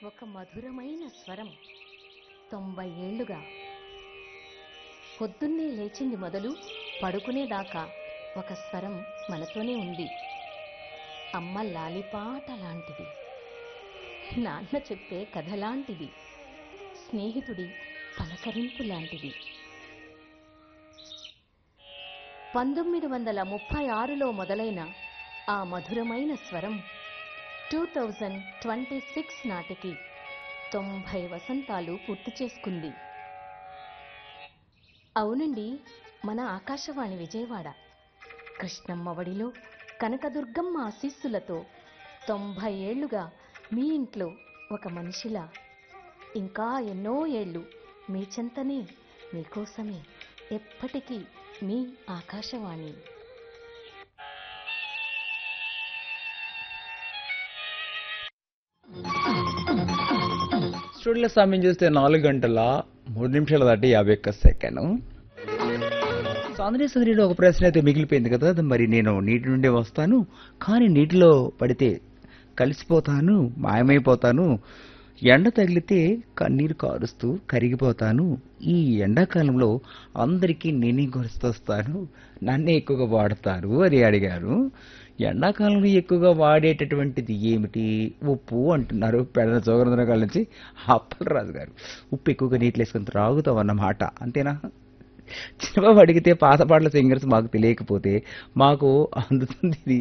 ఒక మధురమైన స్వరం తొంభై ఏళ్లుగా పొద్దున్నే లేచింది మొదలు పడుకునేదాకా ఒక స్వరం మనతోనే ఉంది అమ్మ లాలిపాట లాంటిది నాన్న చెప్పే కథ లాంటిది స్నేహితుడి పలకరింపు లాంటిది పంతొమ్మిది వందల ముప్పై ఆరులో మొదలైన ఆ మధురమైన స్వరం టూ థౌజండ్ ట్వంటీ సిక్స్ నాటికి తొంభై వసంతాలు పూర్తి చేసుకుంది అవునండి మన ఆకాశవాణి విజయవాడ కృష్ణమ్మ వడిలో కనకదుర్గమ్మ ఆశీస్సులతో తొంభై ఏళ్లుగా మీ ఇంట్లో ఒక మనిషిలా ఇంకా ఎన్నో ఏళ్ళు మీ చెంతనే మీకోసమే ఎప్పటికీ మీ ఆకాశవాణి స్టూడియోలో సమయం చూస్తే నాలుగు గంటల మూడు నిమిషాల దాటి యాభై ఒక్క సెకండ్ సాంద్రీ సుందరిలో ఒక ప్రశ్న అయితే మిగిలిపోయింది కదా అది మరి నేను నీటి నుండే వస్తాను కానీ నీటిలో పడితే కలిసిపోతాను మాయమైపోతాను ఎండ తగిలితే కన్నీరు కారుస్తూ కరిగిపోతాను ఈ ఎండాకాలంలో అందరికీ నేనే గుర్తొస్తాను నన్నే ఎక్కువగా వాడతారు అని అడిగారు ఎండాకాలంలో ఎక్కువగా వాడేటటువంటిది ఏమిటి ఉప్పు అంటున్నారు పెడన జోగరంధ్ర నుంచి అప్పలరాజు గారు ఉప్పు ఎక్కువగా నీటిలో వేసుకొని త్రాగుతాం అన్నమాట అంతేనా చిన్నబాబు అడిగితే పాత పాటల సింగర్స్ మాకు తెలియకపోతే మాకు అందుతుంది ఇది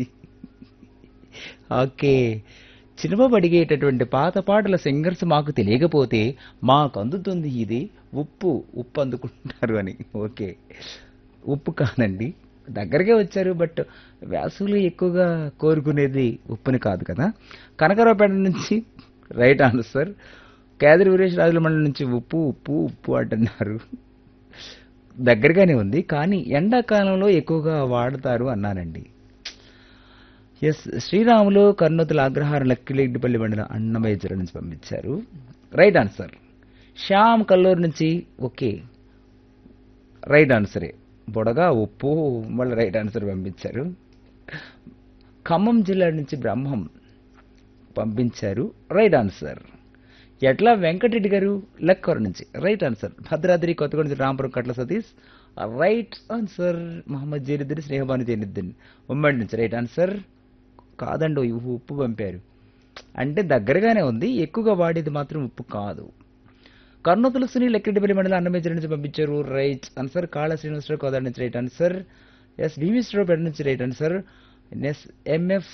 ఓకే చిన్నబాబు అడిగేటటువంటి పాత పాటల సింగర్స్ మాకు తెలియకపోతే మాకు అందుతుంది ఇది ఉప్పు ఉప్పు అందుకుంటారు అని ఓకే ఉప్పు కాదండి దగ్గరకే వచ్చారు బట్ వేసవిలో ఎక్కువగా కోరుకునేది ఉప్పుని కాదు కదా కనకరావుపేట నుంచి రైట్ ఆన్సర్ కేదరి వీరేష్ రాజుల మండలి నుంచి ఉప్పు ఉప్పు ఉప్పు అంటున్నారు దగ్గరగానే ఉంది కానీ ఎండాకాలంలో ఎక్కువగా వాడతారు అన్నానండి ఎస్ శ్రీరాములు కర్నూతుల అగ్రహారం లక్కిరెడ్డిపల్లి మండలం అన్నమయ్య జిల్లా నుంచి పంపించారు రైట్ ఆన్సర్ శ్యామ్ కల్లూరు నుంచి ఓకే రైట్ ఆన్సరే బుడగా ఉప్పు మళ్ళీ రైట్ ఆన్సర్ పంపించారు ఖమ్మం జిల్లా నుంచి బ్రహ్మం పంపించారు రైట్ ఆన్సర్ ఎట్లా వెంకటరెడ్డి గారు లక్కవర నుంచి రైట్ ఆన్సర్ భద్రాద్రి కొత్తగూడ నుంచి రాంపురం కట్ల సతీష్ రైట్ ఆన్సర్ మహమ్మద్ జైనుద్దీన్ స్నేహబాను జైనుద్దీన్ ఉమ్మడి నుంచి రైట్ ఆన్సర్ కాదండి ఉప్పు ఉప్పు పంపారు అంటే దగ్గరగానే ఉంది ఎక్కువగా వాడేది మాత్రం ఉప్పు కాదు కర్నూతులు సునీల్ ఎక్కడిపల్లి మండలం అన్నమేజర్ నుంచి పంపించారు రైట్ ఆన్సర్ కాళ శ్రీనివాసరావు కోదాడ నుంచి right answer S Bhimeswararao Peta నుంచి right answer S MF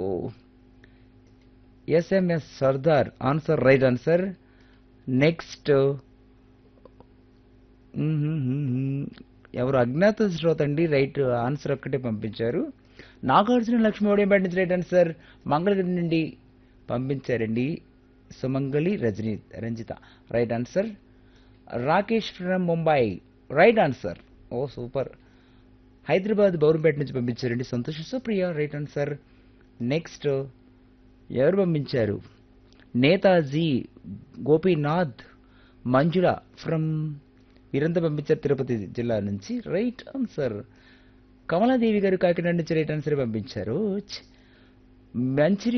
SMS Sardar answer right answer next ఎవరు అజ్ఞాత శ్రోత అండి రైట్ ఆన్సర్ ఒక్కటే పంపించారు నాగార్జున లక్ష్మీ ఓడియంపేట నుంచి రైట్ ఆన్సర్ మంగళగిరి నుండి పంపించారండి Sumangali Rajani Ranjitha right answer Rakesh from Mumbai right answer O super Hyderabad Bowrampet నుంచి పంపించారండి Santosh Supriya right answer next ఎవరు పంపించారు నేతాజీ గోపీనాథ్ మంజుల ఫ్రమ్ వీరంతా పంపించారు తిరుపతి జిల్లా నుంచి రైట్ ఆన్సర్ కమలాదేవి గారు కాకినాడ నుంచి రైట్ ఆన్సర్ పంపించారు ఛ్! మంచిర్యాల